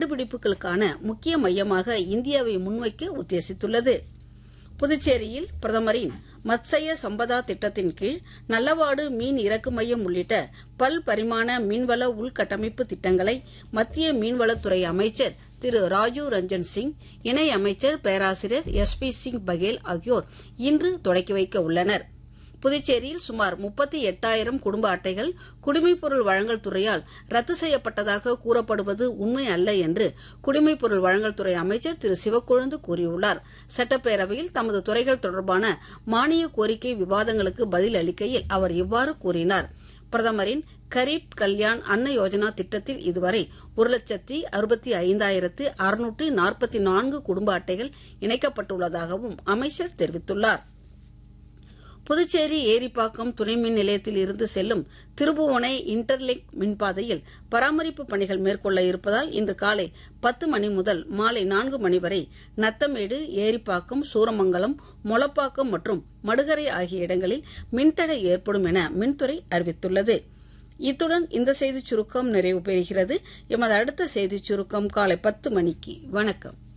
கண்டுபிடிப்புகளுக்கான முக்கிய மையமாக இந்தியாவை முன்வைக்க உத்தேசித்துள்ளது புதுச்சேரியில் பிரதமரின் மத்சய சம்பதா திட்டத்தின் கீழ் நல்லவாடு மீன் இறக்கு மையம் உள்ளிட்ட பல் பரிமாண மீன்வள உள்கட்டமைப்பு திட்டங்களை மத்திய மீன்வளத்துறை அமைச்சர் திரு ராஜீவ் ரஞ்சன் சிங் இணை அமைச்சர் பேராசிரியர் எஸ் பி சிங் பகேல் ஆகியோர் இன்று தொடக்கி வைக்க உள்ளனர் புதுச்சேரியில் சுமார் முப்பத்தி எட்டாயிரம் குடும்ப அட்டைகள் குடிமைப்பொருள் வழங்கல் துறையால் ரத்து செய்யப்பட்டதாக கூறப்படுவது உண்மை அல்ல என்று குடிமைப்பொருள் வழங்கல் துறை அமைச்சர் திரு சிவக்கொழுந்து கூறியுள்ளார் சட்டப்பேரவையில் தமது துறைகள் தொடர்பான மானிய கோரிக்கை விவாதங்களுக்கு பதில் அளிக்கையில் அவர் இவ்வாறு கூறினார் பிரதமரின் கரீப் கல்யாண் அன்ன யோஜனா திட்டத்தில் இதுவரை ஒரு லட்சத்தி அறுபத்தி ஐந்தாயிரத்து அறுநூற்று நாற்பத்தி நான்கு குடும்ப அட்டைகள் இணைக்கப்பட்டுள்ளதாகவும் அமைச்சர் தெரிவித்துள்ளார் புதுச்சேரி ஏரிப்பாக்கம் துணை மின் நிலையத்தில் இருந்து செல்லும் திருபுவனை இன்டர்லிங்க் மின்பாதையில் பராமரிப்பு பணிகள் மேற்கொள்ள இருப்பதால் இன்று காலை பத்து மணி முதல் மாலை நான்கு மணி வரை நத்தமேடு ஏரிப்பாக்கம் சூரமங்கலம் மொளப்பாக்கம் மற்றும் மடுகரை ஆகிய இடங்களில் மின்தடை ஏற்படும் என மின்துறை அறிவித்துள்ளது இத்துடன் இந்த செய்திச் சுருக்கம் நிறைவு பெறுகிறது எமது அடுத்த செய்திச் சுருக்கம் காலை பத்து மணிக்கு வணக்கம்